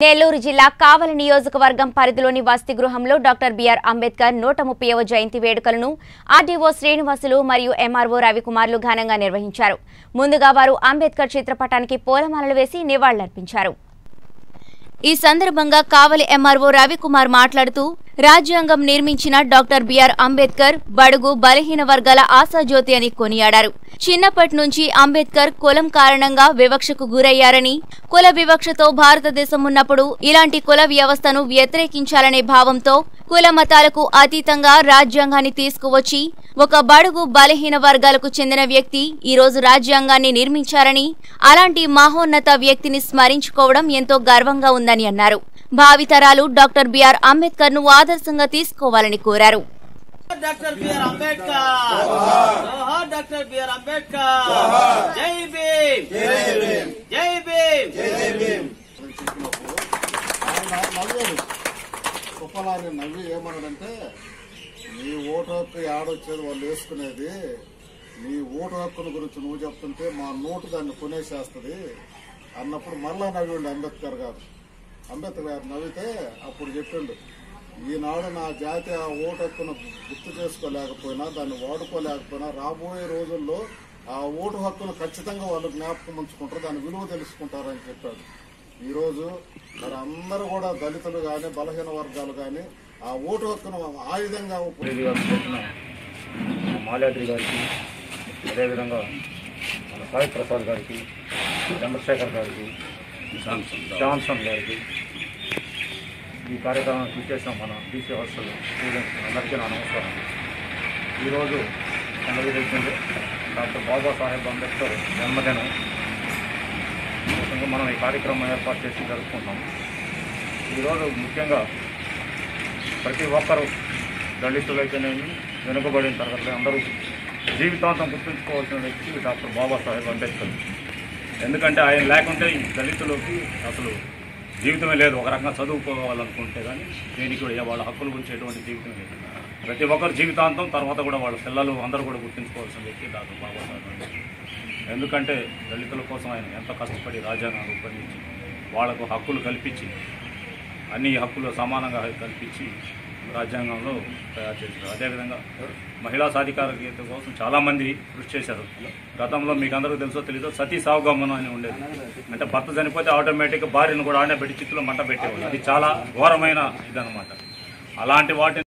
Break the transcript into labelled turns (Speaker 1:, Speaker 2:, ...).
Speaker 1: నెల్లూరు జిల్లా కావలి నియోజకవర్గం పరిధిలోని వసతి గృహంలో డాక్టర్ బిఆర్ అంబేద్కర్ నూట ముప్పైవ జయంతి వేడుకలను ఆర్డీఓ శ్రీనివాసులు మరియు ఎంఆర్ఓ రవికుమార్లు ఘనంగా నిర్వహించారు ముందుగా వారు అంబేద్కర్ చిత్రపటానికి పూలమాలలు వేసి నివాళులర్పించారు ఈ సందర్భంగా కావలి ఎంఆర్ఓ రవికుమార్ మాట్లాడుతూ రాజ్యాంగం నిర్మించిన డాక్టర్ బిఆర్ అంబేద్కర్ బడుగు బలహీన వర్గాల ఆశాజ్యోతి అని కొనియాడారు చిన్నప్పటి నుంచి అంబేద్కర్ కులం కారణంగా వివక్షకు గురయ్యారని కుల వివక్షతో భారతదేశం ఉన్నప్పుడు ఇలాంటి కుల వ్యవస్థను వ్యతిరేకించాలనే భావంతో కుల మతాలకు అతీతంగా రాజ్యాంగాన్ని తీసుకువచ్చి ఒక బడుగు బలహీన వర్గాలకు చెందిన వ్యక్తి ఈ రోజు రాజ్యాంగాన్ని నిర్మించారని అలాంటి మహోన్నత వ్యక్తిని స్మరించుకోవడం ఎంతో గర్వంగా ఉందని అన్నారు భావితరాలు డాక్టర్ బిఆర్ అంబేద్కర్ ను ఆదర్శంగా తీసుకోవాలని కోరారు
Speaker 2: డాక్టర్ బిఆర్ అంబేద్కర్ జోహార్ డాక్టర్ బిఆర్ అంబేద్కర్ జై భీమ్ జై భీమ్
Speaker 3: ఆయన నవ్వేది కుప్పలాని నవ్వి ఏమన్నాడంటే నీ ఓటు హక్కు ఏడొచ్చేది వాళ్ళు వేసుకునేది నీ ఓటు హక్కుల గురించి నువ్వు చెప్తుంటే మా నోటు దాన్ని కొనేసేస్తుంది అన్నప్పుడు మరలా నవ్విండు అంబేద్కర్ గారు అంబేద్కర్ గారు నవ్వితే అప్పుడు చెప్పిండు ఈనాడు నా జాతి ఆ ఓటు హక్కును గుర్తు చేసుకోలేకపోయినా దాన్ని వాడుకోలేకపోయినా రాబోయే రోజుల్లో ఆ ఓటు హక్కును ఖచ్చితంగా వాళ్ళు జ్ఞాపకం ఉంచుకుంటారు దాని విలువ తెలుసుకుంటారని చెప్పాడు ఈరోజు మరి అందరూ కూడా దళితులు కానీ బలహీన వర్గాలు కానీ ఆ ఓటు హక్కును ఆయుధంగా ఉప-
Speaker 4: రెడ్డి గారు చెప్పిన మాల్యాద్రి గారికి అదేవిధంగా మన సాయి ప్రసాద్ గారికి చంద్రశేఖర్ గారికి జాన్సన్ గారికి ఈ కార్యక్రమం చూసేసాం మన బీసీ హాస్టల్ స్టూడెంట్స్ అందరికీ నా నమస్కారం ఈరోజు సంగతి డాక్టర్ బాబాసాహెబ్ అంబేద్కర్ జన్మదినం ముఖ్యంగా మనం ఈ కార్యక్రమం ఏర్పాటు చేసి జరుపుకుంటాం ఈరోజు ముఖ్యంగా ప్రతి ఒక్కరూ దళితులైతేనేమి వెనుకబడిన తరగతి అందరూ జీవితాంతం గుర్తుంచుకోవాల్సిన వ్యక్తి డాక్టర్ బాబాసాహెబ్ అంబేద్కర్ ఎందుకంటే ఆయన లేకుంటే ఈ దళితులకి అసలు జీవితమే లేదు ఒక రకంగా చదువుకోవాలనుకుంటే కానీ దేనికి కూడా ఏ వాళ్ళ హక్కుల గురించి ఎటువంటి జీవితం లేదు ప్రతి ఒక్కరు జీవితాంతం తర్వాత కూడా వాళ్ళ పిల్లలు అందరూ కూడా గుర్తుంచుకోవాల్సిన వ్యక్తి డాక్టర్ బాబాసాహెబ్ అంబేద్కర్ ఎందుకంటే దళితుల కోసం ఆయన ఎంతో కష్టపడి రాజ్యాంగం రూపొందించి వాళ్లకు హక్కులు కల్పించి అన్ని హక్కులు సమానంగా కల్పించి రాజ్యాంగంలో తయారు చేశారు అదేవిధంగా మహిళా సాధికారత కోసం చాలామంది కృషి చేశారు గతంలో మీకు అందరికీ తెలుసో తెలీదో సతీ సావుగమనం అని ఉండేది అంటే భర్త చనిపోతే ఆటోమేటిక్గా భార్యను కూడా ఆడనే పెట్టి చిత్తులో మంట పెట్టేవాళ్ళు అది చాలా ఘోరమైన ఇదనమాట అలాంటి వాటిని